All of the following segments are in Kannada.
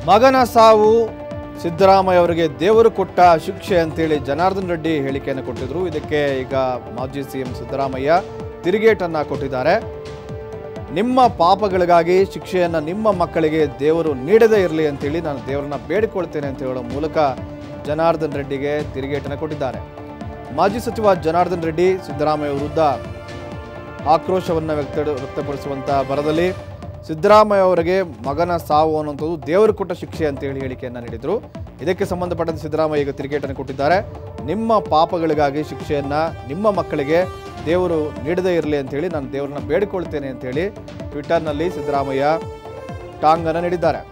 ಮಗನ ಸಾವು ಸಿದ್ದರಾಮಯ್ಯ ಅವರಿಗೆ ದೇವರು ಕೊಟ್ಟ ಶಿಕ್ಷೆ ಅಂತೇಳಿ ಜನಾರ್ದನ್ ರೆಡ್ಡಿ ಹೇಳಿಕೆಯನ್ನು ಕೊಟ್ಟಿದ್ರು ಇದಕ್ಕೆ ಈಗ ಮಾಜಿ ಸಿಎಂ ಸಿದ್ದರಾಮಯ್ಯ ತಿರುಗೇಟನ್ನ ಕೊಟ್ಟಿದ್ದಾರೆ ನಿಮ್ಮ ಪಾಪಗಳಿಗಾಗಿ ಶಿಕ್ಷೆಯನ್ನು ನಿಮ್ಮ ಮಕ್ಕಳಿಗೆ ದೇವರು ನೀಡದೇ ಇರಲಿ ಅಂತೇಳಿ ನಾನು ದೇವರನ್ನ ಬೇಡಿಕೊಳ್ತೇನೆ ಅಂತ ಹೇಳೋ ಮೂಲಕ ಜನಾರ್ದನ್ ರೆಡ್ಡಿಗೆ ತಿರುಗೇಟನ್ನು ಕೊಟ್ಟಿದ್ದಾರೆ ಮಾಜಿ ಸಚಿವ ಜನಾರ್ದನ್ ರೆಡ್ಡಿ ಸಿದ್ದರಾಮಯ್ಯ ವಿರುದ್ಧ ಆಕ್ರೋಶವನ್ನು ವ್ಯಕ್ತ ವ್ಯಕ್ತಪಡಿಸುವಂಥ ಬರದಲ್ಲಿ ಸಿದ್ದರಾಮಯ್ಯ ಅವರಿಗೆ ಮಗನ ಸಾವು ಅನ್ನುವಂಥದ್ದು ದೇವರು ಕೊಟ್ಟ ಶಿಕ್ಷೆ ಅಂತೇಳಿ ಹೇಳಿಕೆಯನ್ನು ನೀಡಿದರು ಇದಕ್ಕೆ ಸಂಬಂಧಪಟ್ಟಂತೆ ಸಿದ್ದರಾಮಯ್ಯ ಈಗ ತಿರುಗೇಟನ್ನು ಕೊಟ್ಟಿದ್ದಾರೆ ನಿಮ್ಮ ಪಾಪಗಳಿಗಾಗಿ ಶಿಕ್ಷೆಯನ್ನು ನಿಮ್ಮ ಮಕ್ಕಳಿಗೆ ದೇವರು ನೀಡದೇ ಇರಲಿ ಅಂತೇಳಿ ನಾನು ದೇವರನ್ನ ಬೇಡಿಕೊಳ್ತೇನೆ ಅಂತೇಳಿ ಟ್ವಿಟರ್ನಲ್ಲಿ ಸಿದ್ದರಾಮಯ್ಯ ಟಾಂಗನ್ನು ನೀಡಿದ್ದಾರೆ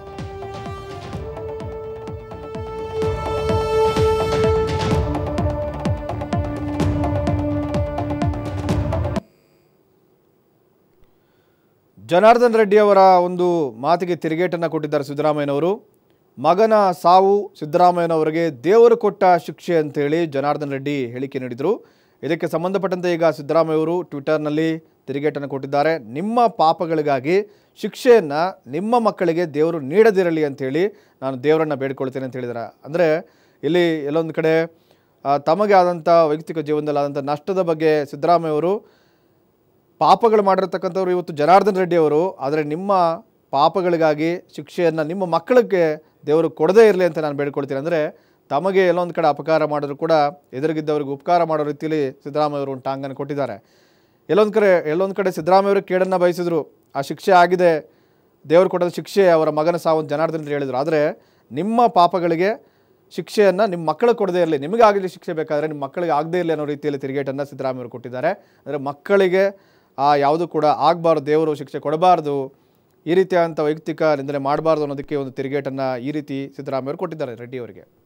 ಜನಾರ್ದನ್ ರೆಡ್ಡಿ ಅವರ ಒಂದು ಮಾತಿಗೆ ತಿರುಗೇಟನ್ನು ಕೊಟ್ಟಿದ್ದಾರೆ ಸಿದ್ದರಾಮಯ್ಯನವರು ಮಗನ ಸಾವು ಸಿದ್ದರಾಮಯ್ಯನವರಿಗೆ ದೇವರು ಕೊಟ್ಟ ಶಿಕ್ಷೆ ಅಂತೇಳಿ ಜನಾರ್ದನ್ ರೆಡ್ಡಿ ಹೇಳಿಕೆ ನೀಡಿದರು ಇದಕ್ಕೆ ಸಂಬಂಧಪಟ್ಟಂತೆ ಈಗ ಸಿದ್ದರಾಮಯ್ಯ ಅವರು ಟ್ವಿಟರ್ನಲ್ಲಿ ತಿರುಗೇಟನ್ನು ಕೊಟ್ಟಿದ್ದಾರೆ ನಿಮ್ಮ ಪಾಪಗಳಿಗಾಗಿ ಶಿಕ್ಷೆಯನ್ನು ನಿಮ್ಮ ಮಕ್ಕಳಿಗೆ ದೇವರು ನೀಡದಿರಲಿ ಅಂತೇಳಿ ನಾನು ದೇವರನ್ನು ಬೇಡಿಕೊಳ್ತೇನೆ ಅಂತ ಹೇಳಿದ್ದಾರೆ ಅಂದರೆ ಇಲ್ಲಿ ಎಲ್ಲೊಂದು ಕಡೆ ಆ, ತಮಗೆ ಆದಂಥ ವೈಯಕ್ತಿಕ ಜೀವನದಲ್ಲಿ ಆದಂಥ ನಷ್ಟದ ಬಗ್ಗೆ ಸಿದ್ದರಾಮಯ್ಯ ಅವರು ಪಾಪಗಳು ಮಾಡಿರ್ತಕ್ಕಂಥವ್ರು ಇವತ್ತು ಜನಾರ್ದನ್ ರೆಡ್ಡಿ ಅವರು ಆದರೆ ನಿಮ್ಮ ಪಾಪಗಳಿಗಾಗಿ ಶಿಕ್ಷೆಯನ್ನು ನಿಮ್ಮ ಮಕ್ಕಳಿಗೆ ದೇವರು ಕೊಡದೇ ಇರಲಿ ಅಂತ ನಾನು ಬೇಡ್ಕೊಳ್ತೀನಿ ಅಂದರೆ ತಮಗೆ ಎಲ್ಲೊಂದು ಕಡೆ ಅಪಕಾರ ಮಾಡಿದ್ರು ಕೂಡ ಎದುರಿಗಿದ್ದವರಿಗೆ ಉಪಕಾರ ಮಾಡೋ ರೀತಿಯಲ್ಲಿ ಸಿದ್ದರಾಮಯ್ಯ ಅವರು ಒಂದು ಟಾಂಗನ್ನು ಕೊಟ್ಟಿದ್ದಾರೆ ಎಲ್ಲೊಂದು ಕಡೆ ಎಲ್ಲೊಂದು ಕಡೆ ಸಿದ್ದರಾಮಯ್ಯ ಅವರು ಕೇಡನ್ನು ಬಯಸಿದ್ರು ಆ ಶಿಕ್ಷೆ ಆಗಿದೆ ದೇವರು ಕೊಡೋದು ಶಿಕ್ಷೆ ಅವರ ಮಗನ ಸಾವು ಅಂತ ಜನಾರ್ದನ್ ರೆಡ್ಡಿ ಹೇಳಿದರು ಆದರೆ ನಿಮ್ಮ ಪಾಪಗಳಿಗೆ ಶಿಕ್ಷೆಯನ್ನು ನಿಮ್ಮ ಮಕ್ಕಳಿಗೆ ಕೊಡದೇ ಇರಲಿ ನಿಮಗೆ ಆಗಲಿ ಶಿಕ್ಷೆ ಬೇಕಾದರೆ ನಿಮ್ಮ ಮಕ್ಕಳಿಗೆ ಆಗದೇ ಇರಲಿ ಅನ್ನೋ ರೀತಿಯಲ್ಲಿ ತಿರುಗೇಟನ್ನು ಸಿದ್ದರಾಮಯ್ಯ ಅವರು ಕೊಟ್ಟಿದ್ದಾರೆ ಅಂದರೆ ಮಕ್ಕಳಿಗೆ ಆ ಯಾವುದು ಕೂಡ ಆಗಬಾರ್ದು ದೇವರು ಶಿಕ್ಷೆ ಕೊಡಬಾರ್ದು ಈ ರೀತಿಯಾದಂಥ ವೈಯಕ್ತಿಕ ನಿಂದನೆ ಮಾಡಬಾರ್ದು ಅನ್ನೋದಕ್ಕೆ ಒಂದು ತಿರುಗೇಟನ್ನು ಈ ರೀತಿ ಸಿದ್ದರಾಮಯ್ಯ ಅವರು ಕೊಟ್ಟಿದ್ದಾರೆ ರೆಡ್ಡಿ ಅವರಿಗೆ